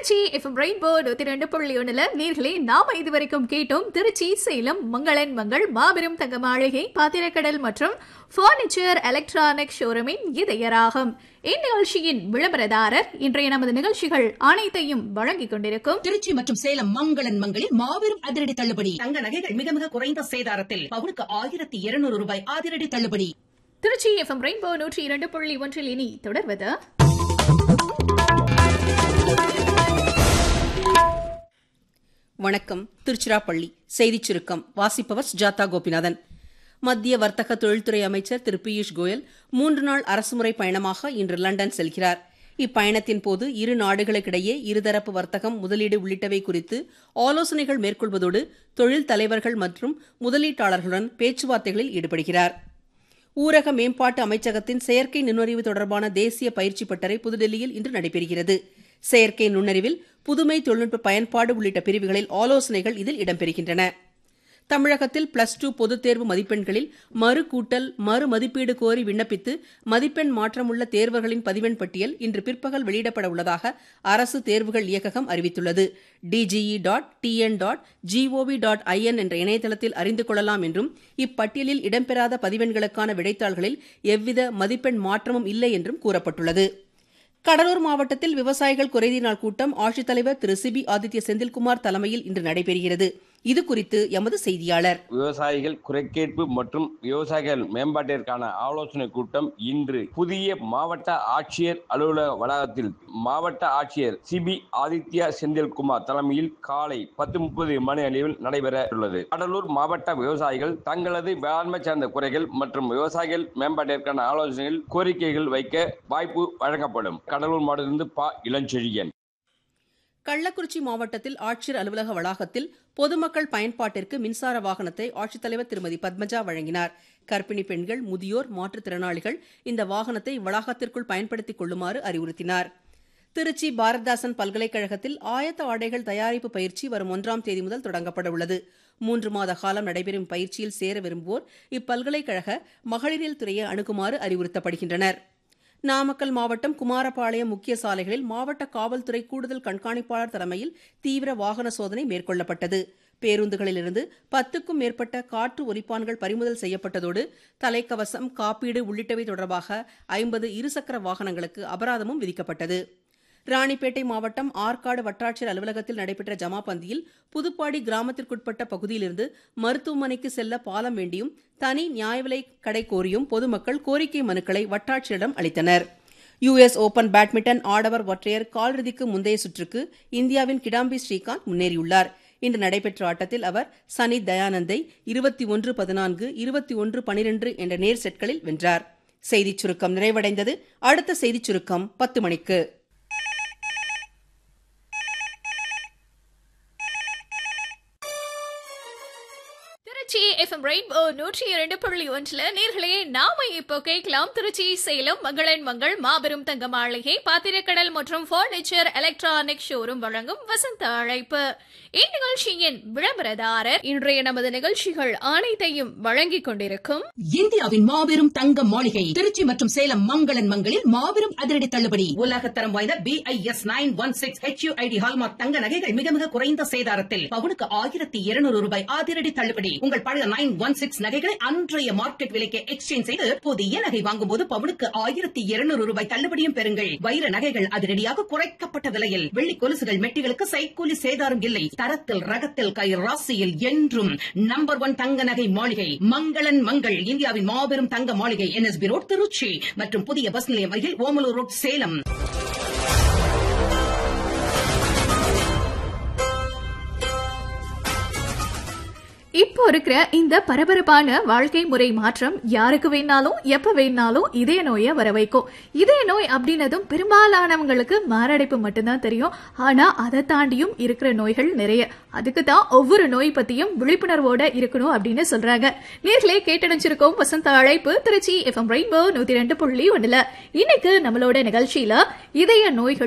Trichy FM rainbow நூத்தி ரெண்டு புள்ளி ஒண்ணுல நேர்களே நாம இதுவரைக்கும் கேட்டோம் திருச்சி சேலம் மங்களன் மங்கள் மாபெரும் தங்க மாளிகை பாத்திரக்கடல் மற்றும் பர்னிச்சர் எலக்ட்ரானிக் ஷோரூமின் இதயராகும் இந்நிகழ்ச்சியின் விளம்பரதாரர் இன்றைய நமது நிகழ்ச்சிகள் அனைத்தையும் வழங்கிக் கொண்டிருக்கும் திருச்சி மற்றும் சேலம் மங்களன் மங்களில் மாபெரும் அதிரடி தள்ளுபடி தங்க நகைகள் மிக மிக குறைந்த சேதாரத்தில் பவுனுக்கு ஆயிரத்தி இருநூறு ரூபாய் அதிரடி தள்ளுபடி திருச்சி எஃப்எம் ரெயின்போ நூற்றி இரண்டு புள்ளி ஒன்றில் இனி தொடர்வது வணக்கம் திருச்சிராப்பள்ளி செய்திச் சுருக்கம் வாசிப்பவர் சுஜாதா கோபிநாதன் மத்திய வர்த்தக தொழில்துறை அமைச்சர் திரு பியூஷ் கோயல் மூன்று நாள் அரசுமுறை பயணமாக இன்று லண்டன் செல்கிறார் இப்பயணத்தின் போது இரு நாடுகளுக்கிடையே இருதரப்பு வர்த்தகம் முதலீடு உள்ளிட்டவை குறித்து ஆலோசனைகள் மேற்கொள்வதோடு தொழில் தலைவர்கள் மற்றும் முதலீட்டாளர்களுடன் பேச்சுவார்த்தைகளில் ஈடுபடுகிறார் ஊரக மேம்பாட்டு அமைச்சகத்தின் செயற்கை நுண்ணறிவு தொடர்பான தேசிய பயிற்சி பட்டறை புதுடெல்லியில் இன்று நடைபெறுகிறது செயற்கை நுண்ணறிவில் புதுமை தொழில்நுட்ப பயன்பாடு உள்ளிட்ட பிரிவுகளில் ஆலோசனைகள் இதில் இடம்பெறுகின்றன தமிழகத்தில் பிளஸ் டூ பொதுத் தேர்வு மதிப்பெண்களில் மறு கூட்டல் மறு மதிப்பீடு கோரி விண்ணப்பித்து மதிப்பெண் மாற்றமுள்ள தேர்வர்களின் பதிவெண் பட்டியல் இன்று பிற்பகல் வெளியிடப்பட உள்ளதாக அரசு தேர்வுகள் இயக்ககம் அறிவித்துள்ளது DGE dot TN dot GOV dot IN என்ற இணையதளத்தில் அறிந்து கொள்ளலாம் என்றும் இப்பட்டியலில் இடம்பெறாத பதிவெண்களுக்கான விடைத்தாள்களில் எவ்வித மதிப்பெண் மாற்றமும் இல்லை என்றும் கூறப்பட்டுள்ளது கடலூர் மாவட்டத்தில் விவசாயிகள் குறைதீர் நாள் கூட்டம் ஆட்சித்தலைவர் திரு சிபி ஆதித்ய செந்தில்குமார் தலைமையில் இன்று நடைபெறுகிறது இது குறித்து எமது செய்தியாளர் விவசாயிகள் குறைகேட்பு மற்றும் விவசாயிகள் மேம்பாட்டிற்கான ஆலோசனை கூட்டம் இன்று புதிய மாவட்ட ஆட்சியர் அலுவலக வளாகத்தில் மாவட்ட ஆட்சியர் சிபி ஆதித்யா செந்தில்குமார் தலைமையில் காலை பத்து முப்பது மணி அளவில் நடைபெற உள்ளது கடலூர் மாவட்ட விவசாயிகள் தங்களது வேளாண்மை சார்ந்த குறைகள் மற்றும் விவசாயிகள் மேம்பாட்டிற்கான ஆலோசனைகள் கோரிக்கைகள் வைக்க வாய்ப்பு வழங்கப்படும் கடலூர் மாவட்டத்திலிருந்து ப இளஞ்செழியன் கள்ளக்குறிச்சி மாவட்டத்தில் ஆட்சியர் அலுவலக வளாகத்தில் பொதுமக்கள் பயன்பாட்டிற்கு மின்சார வாகனத்தை ஆட்சித்தலைவர் திருமதி பத்மஜா வழங்கினார் கர்ப்பிணி பெண்கள் முதியோர் மாற்றுத்திறனாளிகள் இந்த வாகனத்தை வளாகத்திற்குள் பயன்படுத்திக் கொள்ளுமாறு அறிவுறுத்தினார் திருச்சி பாரதிதாசன் பல்கலைக்கழகத்தில் ஆயத்த ஆடைகள் தயாரிப்பு பயிற்சி வரும் ஒன்றாம் தேதி முதல் தொடங்கப்பட உள்ளது மூன்று மாத காலம் நடைபெறும் பயிற்சியில் சேர விரும்புவோர் இப்பல்கலைக்கழக மகளிரியல் துறையை அணுகுமாறு அறிவுறுத்தப்படுகின்றனர் நாமக்கல் மாவட்டம் குமாரபாளையம் முக்கிய சாலைகளில் மாவட்ட காவல்துறை கூடுதல் கண்காணிப்பாளர் தலைமையில் தீவிர வாகன சோதனை மேற்கொள்ளப்பட்டது பேருந்துகளிலிருந்து பத்துக்கும் மேற்பட்ட காற்று ஒலிப்பான்கள் பறிமுதல் செய்யப்பட்டதோடு தலைக்கவசம் காப்பீடு உள்ளிட்டவை தொடர்பாக ஐம்பது இருசக்கர வாகனங்களுக்கு அபராதமும் விதிக்கப்பட்டது ராணிப்பேட்டை மாவட்டம் ஆற்காடு வட்டாட்சியர் அலுவலகத்தில் நடைபெற்ற ஜமாபந்தியில் புதுப்பாடி கிராமத்திற்குட்பட்ட பகுதியிலிருந்து மருத்துவமனைக்கு செல்ல பாலம் வேண்டியும் தனி நியாய விலை கடை கோரியும் பொதுமக்கள் கோரிக்கை மனுக்களை வட்டாட்சியரிடம் அளித்தனர் யுஎஸ் ஓபன் பேட்மிண்டன் ஆடவர் ஒற்றையர் காலிறுதிக்கு முந்தைய சுற்றுக்கு இந்தியாவின் கிடாம்பி ஸ்ரீகாந்த் முன்னேறியுள்ளார் இன்று நடைபெற்ற ஆட்டத்தில் அவர் சனி தயானந்தை இருபத்தி ஒன்று பதினான்கு இருபத்தி ஒன்று பனிரெண்டு என்ற நேர் செட்களில் வென்றார் செய்திச் சுருக்கம் நிறைவடைந்தது அடுத்த செய்திச் சுருக்கம் பத்து மணிக்கு திருச்சி எஃப்எம் ரெயின்போ நூற்றி இரண்டு புள்ளி ஒன்றுல நேர்களே நாம இப்போ கேட்கலாம் திருச்சி சேலம் மங்களன் மங்கள் மாபெரும் தங்க மாளிகை பாத்திரக்கடல் மற்றும் பர்னிச்சர் எலக்ட்ரானிக் ஷோரூம் வழங்கும் வசந்த அழைப்பு இந்நிகழ்ச்சியின் விளம்பரதாரர் இன்றைய நமது நிகழ்ச்சிகள் அனைத்தையும் வழங்கிக் கொண்டிருக்கும் இந்தியாவின் மாபெரும் தங்க மாளிகை திருச்சி மற்றும் சேலம் மங்களன் மங்களில் மாபெரும் அதிரடி தள்ளுபடி உலகத்தரம் வாய்ந்த B I S nine one six HUID hallmark தங்க நகைகள் மிக மிக குறைந்த சேதாரத்தில் பவுனுக்கு ஆயிரத்தி இருநூறு ரூபாய் அதிரடி தள்ளுபடி உங்கள் பழைய நைன் ஒன் சிக்ஸ் நகைகளை அன்றைய மார்க்கெட் விலைக்கு எக்ஸ்சேஞ்ச் செய்து புதிய நகை வாங்கும் போது பவுனுக்கு ஆயிரத்தி இருநூறு ரூபாய் தள்ளுபடியும் பெறுங்கள் வைர நகைகள் அதிரடியாக குறைக்கப்பட்ட விலையில் வெள்ளி கொலுசுகள் மெட்டிகளுக்கு சைக்கூலி சேதாரம் இல்லை தரத்தில் ரகத்தில் கை ராசியில் என்றும் நம்பர் ஒன் தங்க நகை மாளிகை மங்களன் மங்கள் இந்தியாவின் மாபெரும் தங்க மாளிகை என்எஸ்பி ரோட் திருச்சி மற்றும் புதிய பஸ் நிலையம் அருகில் ஓமலூர் ரோட் சேலம் இப்போ இருக்கிற இந்த பரபரப்பான வாழ்க்கை முறை மாற்றம் யாருக்கு வேணாலும் எப்ப வேணாலும் இதய நோயை வர வைக்கும் இதய நோய் அப்படின்னதும் பெரும்பாலானவங்களுக்கு மாரடைப்பு மட்டும்தான் தெரியும் ஆனா அதை தாண்டியும் இருக்கிற நோய்கள் நிறைய அதுக்கு தான் ஒவ்வொரு நோய் பத்தியும் விழிப்புணர்வோட இருக்கணும் அப்படின்னு சொல்றாங்க நேர்களே கேட்டணிச்சிருக்கோம் வசந்த அழைப்பு திருச்சி எஃப்எம் ரெயின்போ நூத்தி ரெண்டு புள்ளி ஒண்ணுல இன்னைக்கு நம்மளோட நிகழ்ச்சியில இதய நோய்கள்